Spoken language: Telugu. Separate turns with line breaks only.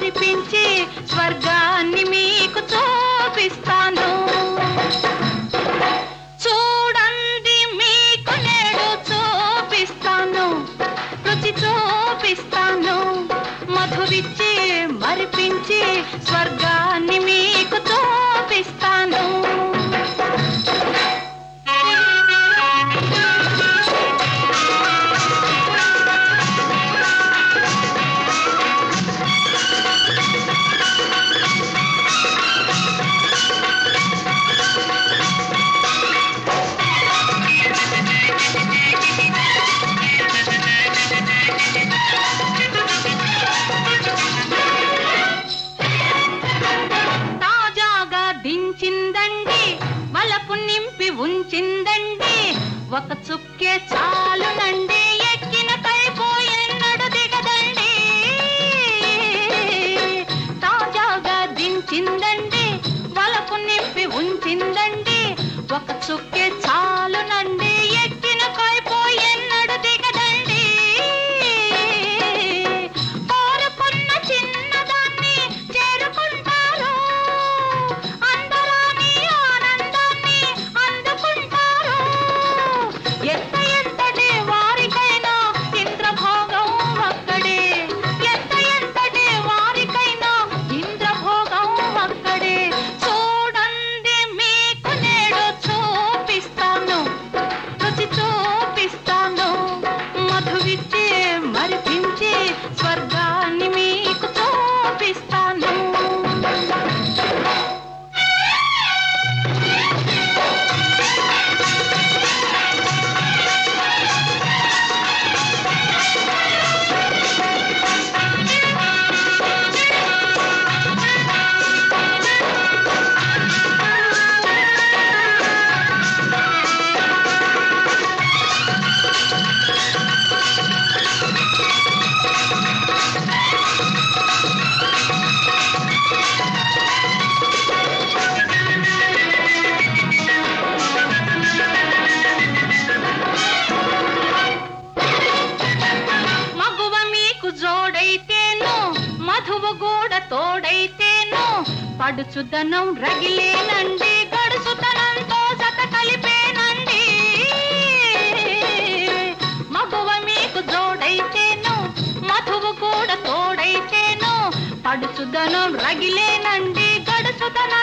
మరిపించి స్వర్గాన్ని మీకు చూపిస్తాను చూడండి మీకు నేడు చూపిస్తాను రుచి చూపిస్తాను మధురిచ్చి మరిపించి స్వర్గాన్ని మీకు చూపిస్తాను తాజాగా దించిందండి వలపు నింపి ఉంచిందండి ఒక చుక్కే చాలునండి ఎక్కిన కైపోయినడు దిగదండి తాజాగా దించిందండి వలపు నింపి ఉంచిందండి ఒక చుక్కే చాలునండి ఎక్కిన కైపోయినడు దిగదండి కోరుకున్న చిన్నదాన్ని చేరుకుంటారు అందరాని ఆనందాన్ని అందుకుంటారు ఎంత ఎంతటి వారికైనా ఇంద్రభోగం ఒక్కడే ఎంత ఎంతటి వారికైనా ఇంద్రభోగం ఒక్కడే చూడండి మీకు నేడు చూపిస్తాను రుచి చూపిస్తాను మధువిచ్చి మరిపించి స్వర్గాన్ని మీకు చూపిస్తాను మగువ మీకు జోడైతేను మధువు గూడ తోడైతేను పడుచుదనం రగిలేనండి గడుచుతనంతో జత కలిపేనండి మగువ మీకు జోడైతేను మధువు గూడ తోడైతేను పడుచుదనం రగిలేనండి గడుచుదనం